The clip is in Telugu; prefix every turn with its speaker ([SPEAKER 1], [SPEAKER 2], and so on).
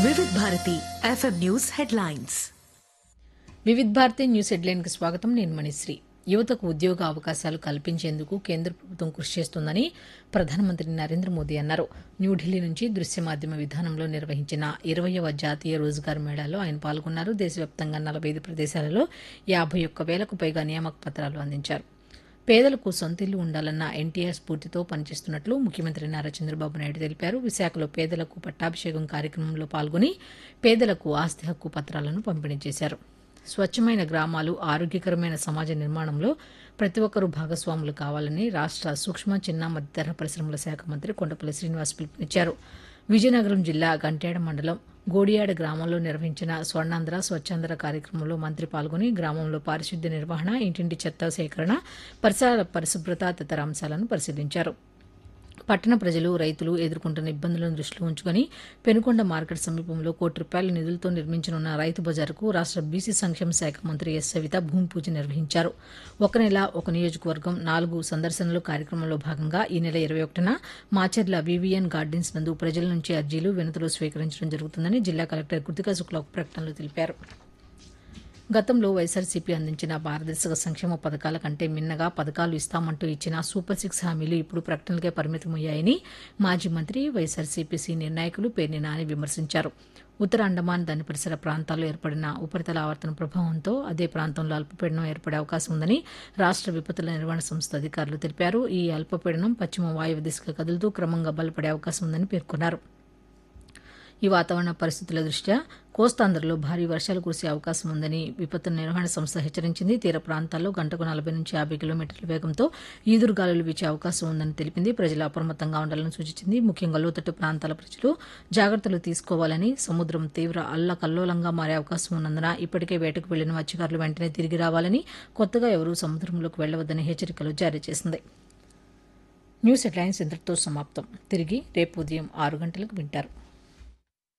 [SPEAKER 1] వివిధ Bharati FM news headlines
[SPEAKER 2] Vividh Bharati news హెడ్లైన్కి స్వాగతం నేను మణిశ్రీ యువతకు ఉద్యోగ అవకాశాలు కల్పించేందుకు కేంద్ర ప్రభుత్వం కృషి చేస్తోందని ప్రధానమంత్రి నరేంద్ర మోదీ అన్నారు న్యూఢిల్లీ నుంచి దృశ్య మాధ్యమ విధానంలో నిర్వహించిన ఇరవయవ జాతీయ రోజ్గార్ మేళాలో ఆయన పాల్గొన్నారు దేశవ్యాప్తంగా నలభై ఐదు ప్రదేశాలలో యాభై ఒక్క వేలకు పైగా నియామక పత్రాలు అందించారు పేదలకు సొంతిల్లు ఉండాలన్న ఎన్టీఆర్ స్ఫూర్తితో పనిచేస్తున్నట్లు ముఖ్యమంత్రి నారా చంద్రబాబు నాయుడు తెలిపారు విశాఖలో పేదలకు పట్టాభిషేకం కార్యక్రమంలో పాల్గొని పేదలకు ఆస్తి హక్కు పత్రాలను పంపిణీ చేశారు స్వచ్ఛమైన గ్రామాలు ఆరోగ్యకరమైన సమాజ నిర్మాణంలో ప్రతి ఒక్కరూ భాగస్వాములు కావాలని రాష్ట్ర సూక్ష్మ చిన్న మధ్యతరహా పరిశ్రమల శాఖ మంత్రి కొండపల్లి శ్రీనివాస్ పిలుపునిచ్చారు విజయనగరం జిల్లా గంట్యాడ మండలం గోడియాడ గ్రామంలో నిర్వహించిన స్వర్ణాంధ్ర స్వచ్ఛాంధ్ర కార్యక్రమంలో మంత్రి పాల్గొని గ్రామంలో పారిశుద్ధ్య నిర్వహణ ఇంటింటి చెత్త సేకరణ పరిసరాల పరిశుభ్రత తదితర అంశాలను పరిశీలించారు పట్టణ ప్రజలు రైతులు ఎదుర్కొంటున్న ఇబ్బందులను దృష్టిలో ఉంచుకుని పెనుకొండ మార్కెట్ సమీపంలో కోటి రూపాయల నిధులతో నిర్మించనున్న రైతు బజారుకు రాష్ట్ర బీసీ సంక్షేమ శాఖ మంత్రి ఎస్ సవిత భూమి పూజ నిర్వహించారు ఒక నెల ఒక నియోజకవర్గం నాలుగు సందర్శనలు కార్యక్రమంలో భాగంగా ఈ నెల ఇరవై ఒకటిన మాచర్ల వివిఎన్ గార్డెన్స్ నందు ప్రజల నుంచి అర్జీలు వినతులు స్వీకరించడం జరుగుతుందని జిల్లా కలెక్టర్ కృతికా శుక్లా ఒక ప్రకటనలో తెలిపారు గతంలో వైఎస్ఆర్సీపీ అందించిన పారదర్శక సంక్షేమ పథకాల కంటే మిన్నగా పథకాలు ఇస్తామంటూ ఇచ్చిన సూపర్ సిక్స్ హామీలు ఇప్పుడు ప్రకటనలకే పరిమితమయ్యాయని మాజీ మంత్రి వైఎస్ఆర్సీపీ సీనియర్ నాయకులు పేర్ని నాని విమర్శించారు ఉత్తర అండమాన్ దాని పరిసర ప్రాంతాల్లో ఏర్పడిన ఉపరితల ఆవర్తన ప్రభావంతో అదే ప్రాంతంలో అల్పపీడనం ఏర్పడే అవకాశం ఉందని రాష్ట్ర విపత్తుల నిర్వహణ సంస్థ అధికారులు తెలిపారు ఈ అల్పపీడనం పశ్చిమ వాయువ్య దిశగా కదులుతూ క్రమంగా బలపడే అవకాశం ఉందని పేర్కొన్నారు ఈ వాతావరణ పరిస్థితుల దృష్ట్యా కోస్తాంధ్రలో భారీ వర్షాలు కురిసే అవకాశం ఉందని విపత్తు నిర్వహణ సంస్థ హెచ్చరించింది తీర ప్రాంతాల్లో గంటకు నలభై నుంచి యాభై కిలోమీటర్ల వేగంతో ఈదురుగాలులు వీచే అవకాశం ఉందని తెలిపింది ప్రజలు అప్రమత్తంగా ఉండాలని సూచించింది ముఖ్యంగా లోతట్టు ప్రాంతాల ప్రజలు జాగ్రత్తలు తీసుకోవాలని సముద్రం తీవ్ర అల్లకల్లోలంగా మారే అవకాశం ఉన్నందున ఇప్పటికే వేటకు వెళ్లిన మత్స్యకారులు వెంటనే తిరిగి రావాలని కొత్తగా ఎవరూ సముద్రంలోకి వెళ్లవద్దని హెచ్చరికలు జారీ చేసింది న్యూస్ హెడ్లైన్స్ ఇంతటితో సమాప్తం తిరిగి రేపు ఉదయం ఆరు గంటలకు వింటారు